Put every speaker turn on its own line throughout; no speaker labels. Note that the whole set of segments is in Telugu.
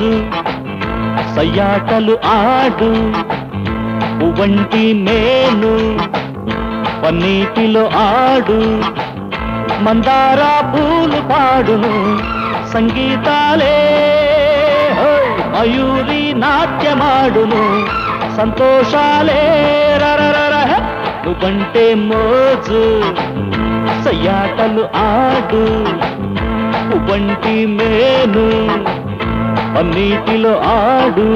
మోజు సయ్యాటలు ఆడు పువ్వంటి మేను పన్నీటిలో ఆడు మందార పూలు పాడును సంగీతాలే హోయ్! మయూరి నాట్యమాడును సంతోషాలే రరరర నువ్వంటే మోజు సయ్యాటలు ఆడు పువ్వంటి మేను పన్నీటిలో ఆడు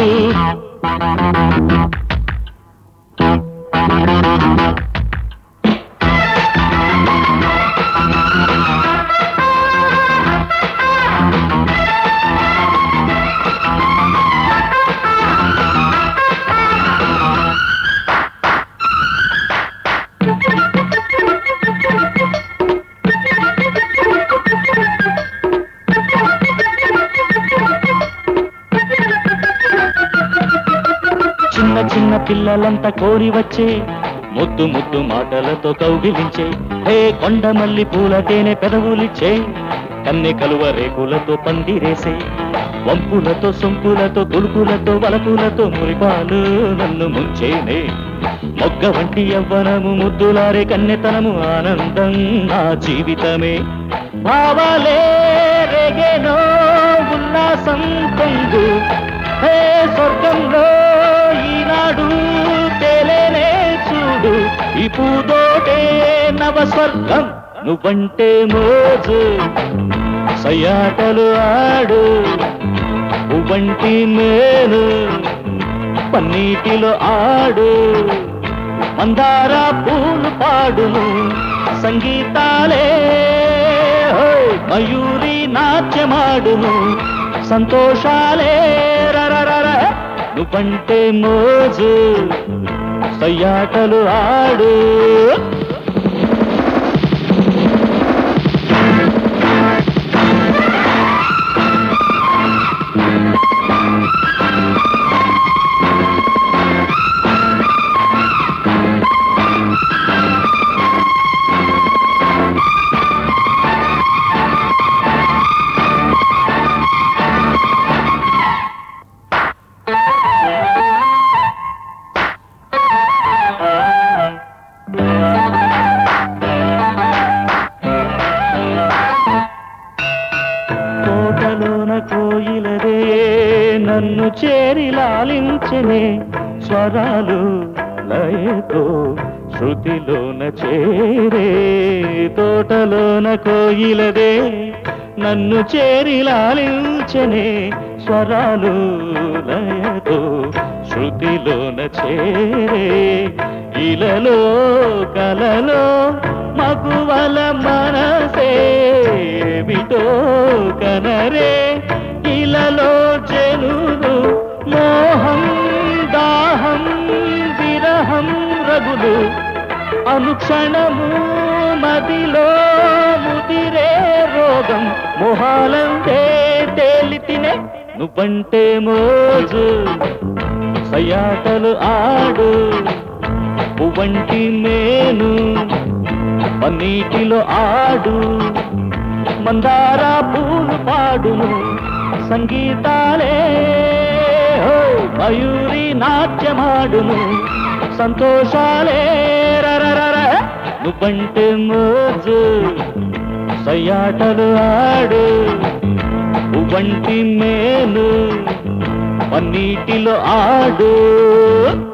చిన్న చిన్న పిల్లలంతా కోరి వచ్చే ముద్దు ముద్దు మాటలతో కౌగిలించే హే కొండమల్లి పూల తేనె పెదవులిచ్చే కన్నె కలువ రేకులతో పందిరేసే వంపులతో సొంపులతో తులుపులతో వలపులతో మురిపాలు నన్ను ముంచేనే మొగ్గ వంటి యవ్వనము ముద్దులారే కన్నెతనము ఆనందం నా జీవితమే భావాలే రేగేనో ఉల్లాసం పొంగు హే స్వర్గంలో ఈనాడు తేలేనే చూడు ఈ పూదోటే నవ స్వర్గం నువ్వంటే మోజు సయ్యాటలు ఆడు పువ్వంటి మేలు పన్నీటిలో ఆడు మందార పూలు పాడును సంగీతాలే హోయ్! మయూరి నాట్యమాడును సంతోషాలే రరరర నువ్వంటే మోజు సయ్యాటలు ఆడు తోటలోన కోయిలదే నన్ను చేరి లాలించనే స్వరాలు లయతో శృతిలోన చేరే తోటలోన కోయిలదే నన్ను చేరి లాలించనే స్వరాలు లయతో శృతిలోన చేరే ఇలలో కలలో మగువల మనసేమిటో కనరే ఇలలో జనులు మోహం దాహం విరహం రగులు అనుక్షణము మదిలో ముదిరే రోగం మొహాలంతే తేలితినే నువ్వంటే మోజు సయాటలు ఆడు పువ్వంటి మేను పన్నీటిలో ఆడు మందార పూలు పాడును సంగీతాలే హో మయూరి నాట్యమాడును సంతోషాలే రరరర నువ్వంటే మోజు సయ్యాటలు ఆడు పువ్వంటి మేలు పన్నీటిలో ఆడు